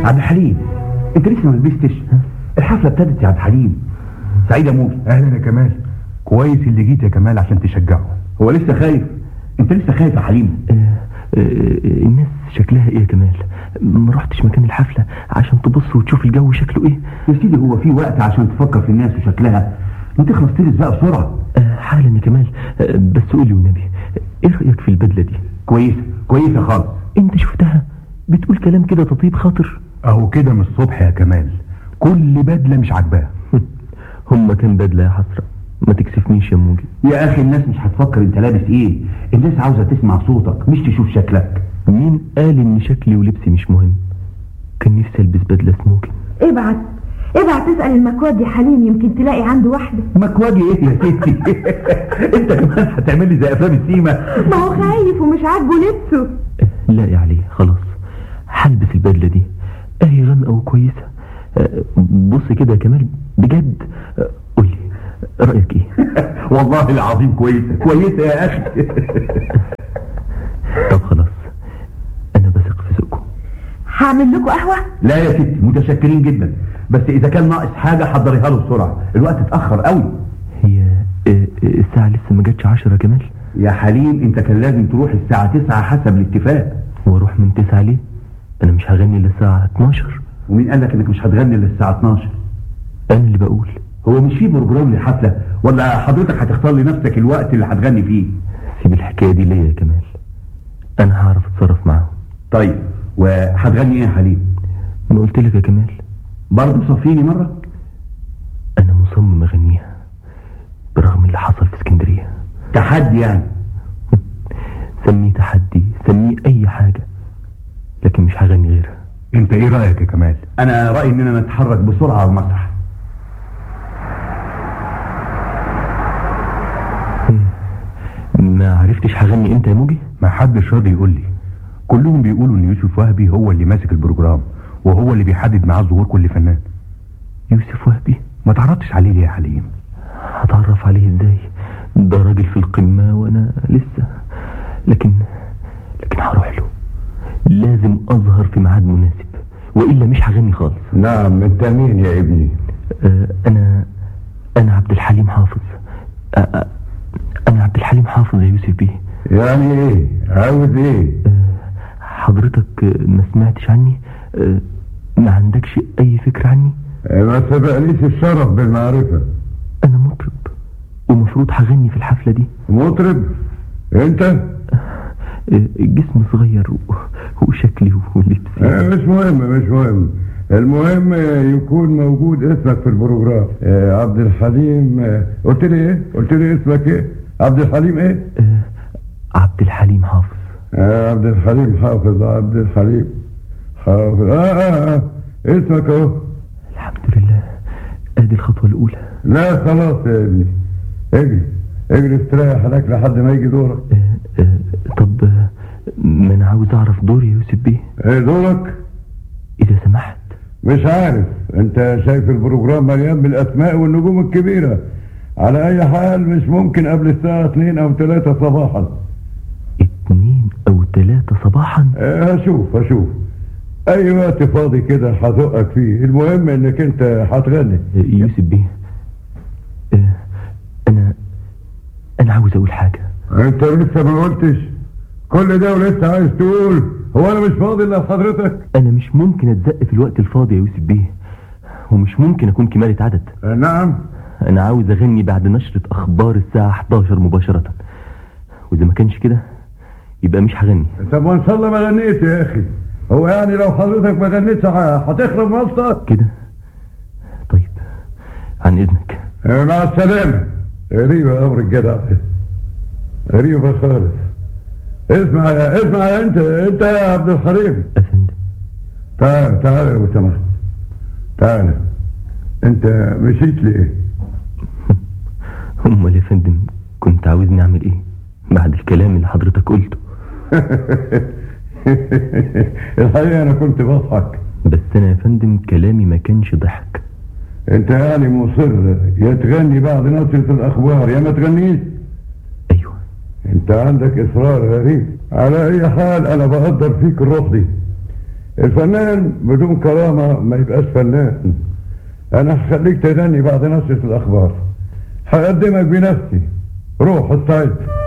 عبد الحليم انت لسه ما لبستش الحفله ابتدت يا عبد الحليم سعيد يا موجي اهلا يا كمال كويس اللي جيت يا كمال عشان تشجعه هو لسه خايف انت لسه خايف يا حليم آه، آه، الناس شكلها ايه يا كمال ما رحتش مكان الحفلة عشان تبص وتشوف الجو شكله ايه يا سيدي هو في وقت عشان تفكر في الناس وشكلها ما تخلص تلبس بقى بسرعه آه، حالا يا كمال آه، بس قولي والنبي ايه رأيك في البدلة دي كويسه كويسه خالص انت شفتها بتقول كلام كده تطيب خاطر اهو كده من الصبح يا كمال كل بدله مش عاجباه هم كان بدلة يا حسرة ما تكسفنيش يا موجي يا اخي الناس مش هتفكر انت لابس ايه الناس عاوزه تسمع صوتك مش تشوف شكلك مين قال ان شكلي ولبسي مش مهم كان نفسي البس بدلة سموكي ابعت ابعت تسأل المكواد يا حليم يمكن تلاقي عنده واحدة مكواجي ايه يا ستي انت كمان هتعمل لي زي افلام السيما ما هو خايف ومش عاجبه لبسه لا يا علي خلاص هلبس البدلة دي اهي غامقة وكويسة آه، بص كده يا كمال بجد آه، قولي رأيك ايه والله العظيم كويسه كويسه يا اخي طب خلاص انا بثق في ذوقكم هعمل لكم قهوة لا يا ستي متشكرين جدا بس اذا كان ناقص حاجه حضريها له بسرعه الوقت اتاخر قوي هي آه، آه، الساعة لسه ما جاتش عشرة يا كمال يا حليم انت كان لازم تروح الساعه 9 حسب الاتفاق واروح من تسعة ليه انا مش هغني للساعة 12 ومين قال لك انك مش هتغني للساعه 12 انا اللي بقول هو مش في بروجرام للحفله ولا حضرتك هتختار لنفسك الوقت اللي هتغني فيه سيب الحكاية دي ليا يا كمال انا هعرف اتصرف معاهم طيب وهتغني ايه يا حليم ما قلت لك يا كمال برضه صفيني مره انا مصمم اغنيها برغم اللي حصل في اسكندرية تحدي يعني سميه تحدي سميه اي حاجة لكن مش هغني غيرها انت ايه رايك يا كمال انا رايي اننا نتحرك بسرعه على المسرح ما عرفتش هغني امتى يا موجي ما حدش راضي يقول لي كلهم بيقولوا ان يوسف وهبي هو اللي ماسك البروجرام وهو اللي بيحدد معاه ظهور كل فنان يوسف وهبي ما تعرضتش عليه ليه يا حليم هتعرف عليه ازاي ده راجل في القمة وانا لسه لكن لكن هروح له لازم اظهر في ميعاد مناسب والا مش هغني خالص نعم انت مين يا ابني آه، انا انا عبد الحليم حافظ آه، آه، انا عبد الحليم حافظ يا يوسف بيه يعني ايه عاوز ايه آه، حضرتك آه، ما سمعتش عني آه، ما عندكش اي فكرة عني ما سبقنيش الشرف بالمعرفة انا مطرب ومفروض هغني في الحفلة دي مطرب انت آه، جسم صغير و- وشكلي ولبسي آه، مش مهم مش مهم المهم آه، يكون موجود اسمك في البروجرام آه، عبد الحليم آه، قلت لي ايه قلت لي اسمك ايه عبد الحليم ايه آه، عبد الحليم حافظ آه عبد الحليم حافظ عبد الحليم حافظ اه اه, آه. اسمك اهو الحمد لله ادي الخطوة الاولى لا خلاص يا ابني اجري اجري استريح هناك لحد ما يجي دورك آه، آه، طب آه، ما انا عاوز اعرف دوري يا يوسف بيه ايه دورك اذا سمحت مش عارف انت شايف البروجرام مليان بالاسماء والنجوم الكبيرة على اي حال مش ممكن قبل الساعة 2 او 3 صباحا اتنين او تلاتة صباحا اه هشوف هشوف اي وقت فاضي كده هزقك فيه المهم انك انت هتغني آه، يوسف بيه آه، انا انا عاوز اقول حاجة انت لسه ما قلتش كل ده ولسه عايز تقول هو انا مش فاضي الا لحضرتك انا مش ممكن اتزق في الوقت الفاضي يا يوسف بيه ومش ممكن اكون كمالة عدد اه نعم انا عاوز اغني بعد نشرة اخبار الساعة 11 مباشرة واذا ما كانش كده يبقى مش هغني طب وان شاء الله ما غنيت يا اخي هو يعني لو حضرتك ما غنيتش ه- هتخرب مصدر كده طيب عن اذنك اه مع السلامة غريبة امر الجدع غريبة خالص اسمع يا اسمع يا انت انت يا عبد الحليم افندم تعال تعال لو سمحت تعال انت مشيت ليه امال يا فندم كنت عاوزني اعمل ايه بعد الكلام اللي حضرتك قلته الحقيقة انا كنت بضحك بس انا يا فندم كلامي ما كانش ضحك انت يعني مصر يا تغني بعد نشرة الاخبار يا ما تغنيش ايوه انت عندك اصرار غريب على اي حال انا بقدر فيك الروح دي الفنان بدون كرامة ما يبقاش فنان انا هخليك تغني بعد نشرة الاخبار هقدمك بنفسي روح استعد